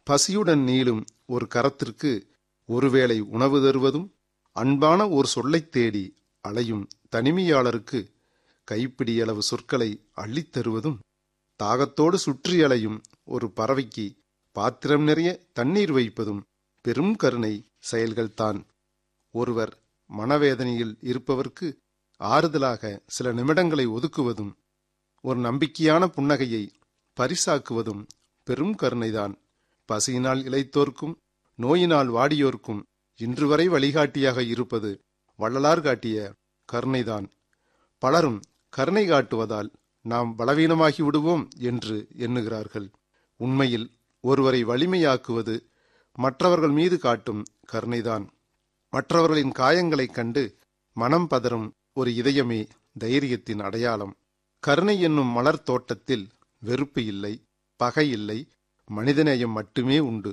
பசியுடன் நீளும் ஒரு கரத்திற்கு ஒருவேளை உணவு தருவதும் அன்பான ஒரு சொல்லைத் தேடி அலையும் தனிமையாளருக்கு கைப்பிடியளவு சொற்களை அள்ளித் தருவதும் தாகத்தோடு சுற்றி அலையும் ஒரு பறவைக்கு பாத்திரம் நிறைய தண்ணீர் வைப்பதும் பெரும் கருணை செயல்கள்தான் ஒருவர் மனவேதனையில் இருப்பவர்க்கு ஆறுதலாக சில நிமிடங்களை ஒதுக்குவதும் ஒரு நம்பிக்கையான புன்னகையை பரிசாக்குவதும் பெரும் கருணைதான் பசியினால் இளைத்தோர்க்கும் நோயினால் வாடியோர்க்கும் இன்று வரை வழிகாட்டியாக இருப்பது வள்ளலார் காட்டிய கருணைதான் பலரும் கருணை காட்டுவதால் நாம் பலவீனமாகி விடுவோம் என்று எண்ணுகிறார்கள் உண்மையில் ஒருவரை வலிமையாக்குவது மற்றவர்கள் மீது காட்டும் கருணைதான் மற்றவர்களின் காயங்களைக் கண்டு மனம் பதறும் ஒரு இதயமே தைரியத்தின் அடையாளம் கருணை என்னும் மலர் தோட்டத்தில் வெறுப்பு இல்லை பகை இல்லை மனிதநேயம் மட்டுமே உண்டு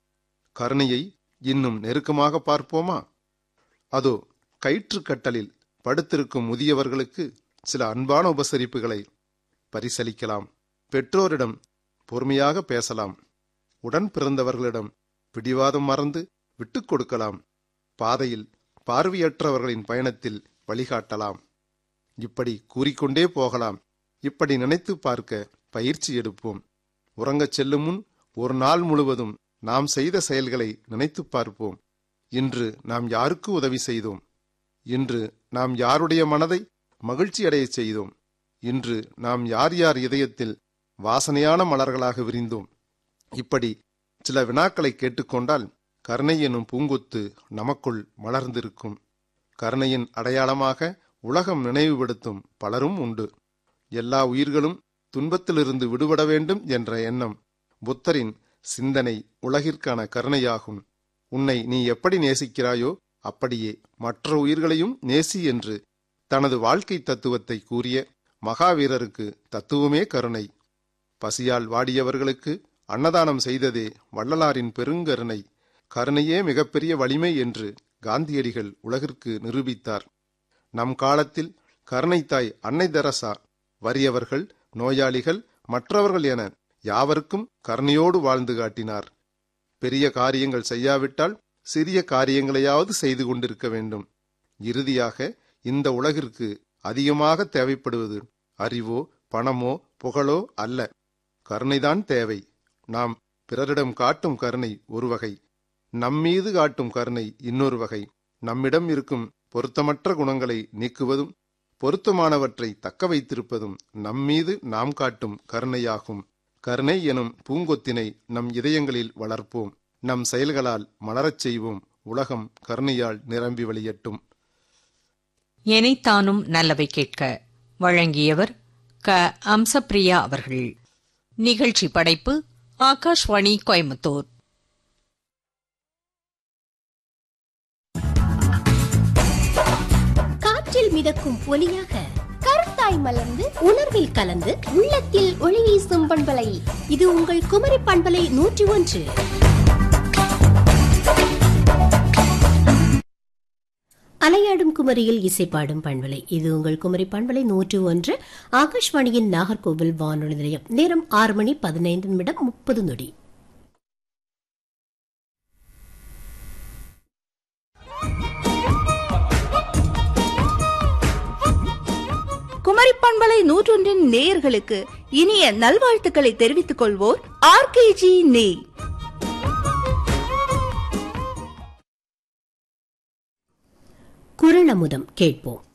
கருணையை இன்னும் நெருக்கமாக பார்ப்போமா அதோ கயிற்றுக்கட்டலில் படுத்திருக்கும் முதியவர்களுக்கு சில அன்பான உபசரிப்புகளை பரிசளிக்கலாம் பெற்றோரிடம் பொறுமையாக பேசலாம் உடன் பிறந்தவர்களிடம் பிடிவாதம் மறந்து விட்டுக் கொடுக்கலாம் பாதையில் பார்வையற்றவர்களின் பயணத்தில் வழிகாட்டலாம் இப்படி கூறிக்கொண்டே போகலாம் இப்படி நினைத்து பார்க்க பயிற்சி எடுப்போம் உறங்கச் செல்லும் முன் ஒரு நாள் முழுவதும் நாம் செய்த செயல்களை நினைத்துப் பார்ப்போம் இன்று நாம் யாருக்கு உதவி செய்தோம் இன்று நாம் யாருடைய மனதை மகிழ்ச்சியடையச் செய்தோம் இன்று நாம் யார் யார் இதயத்தில் வாசனையான மலர்களாக விரிந்தோம் இப்படி சில வினாக்களை கேட்டுக்கொண்டால் கருணை எனும் பூங்கொத்து நமக்குள் மலர்ந்திருக்கும் கருணையின் அடையாளமாக உலகம் நினைவுபடுத்தும் பலரும் உண்டு எல்லா உயிர்களும் துன்பத்திலிருந்து விடுபட வேண்டும் என்ற எண்ணம் புத்தரின் சிந்தனை உலகிற்கான கருணையாகும் உன்னை நீ எப்படி நேசிக்கிறாயோ அப்படியே மற்ற உயிர்களையும் நேசி என்று தனது வாழ்க்கை தத்துவத்தை கூறிய மகாவீரருக்கு தத்துவமே கருணை பசியால் வாடியவர்களுக்கு அன்னதானம் செய்ததே வள்ளலாரின் பெருங்கருணை கருணையே மிகப்பெரிய வலிமை என்று காந்தியடிகள் உலகிற்கு நிரூபித்தார் நம் காலத்தில் கருணைத்தாய் அன்னை தெரசா வறியவர்கள் நோயாளிகள் மற்றவர்கள் என யாவருக்கும் கருணையோடு வாழ்ந்து காட்டினார் பெரிய காரியங்கள் செய்யாவிட்டால் சிறிய காரியங்களையாவது செய்து கொண்டிருக்க வேண்டும் இறுதியாக இந்த உலகிற்கு அதிகமாக தேவைப்படுவது அறிவோ பணமோ புகழோ அல்ல கருணைதான் தேவை நாம் பிறரிடம் காட்டும் கருணை ஒரு வகை நம்மீது காட்டும் கருணை இன்னொரு வகை நம்மிடம் இருக்கும் பொருத்தமற்ற குணங்களை நீக்குவதும் பொருத்தமானவற்றை தக்க வைத்திருப்பதும் நம்மீது நாம் காட்டும் கருணையாகும் கருணை எனும் பூங்கொத்தினை நம் இதயங்களில் வளர்ப்போம் நம் செயல்களால் மலரச் செய்வோம் உலகம் கருணையால் நிரம்பி வழியட்டும் எனைத்தானும் நல்லவை கேட்க வழங்கியவர் க அம்சப்பிரியா அவர்கள் நிகழ்ச்சி படைப்பு ஆகாஷ்வாணி கோயம்புத்தூர் காற்றில் மிதக்கும் ஒலியாக கருத்தாய் மலர்ந்து உணர்வில் கலந்து உள்ளத்தில் ஒளி வீசும் பண்பலை இது உங்கள் குமரி பண்பலை நூற்றி ஒன்று அலையாடும் குமரியில் இசைப்பாடும் பண்பலை இது உங்கள் குமரி பண்பலை நூற்று ஒன்று ஆகாஷ்வாணியின் நாகர்கோவில் வானொலி நிலையம் நேரம் ஆறு மணி பதினைந்து நிமிடம் முப்பது நொடி குமரி பண்பலை நூற்றொன்றின் நேயர்களுக்கு இனிய நல்வாழ்த்துக்களை தெரிவித்துக் கொள்வோர் ஆர்கேஜி நே குரல் அமுதம் கேட்போம்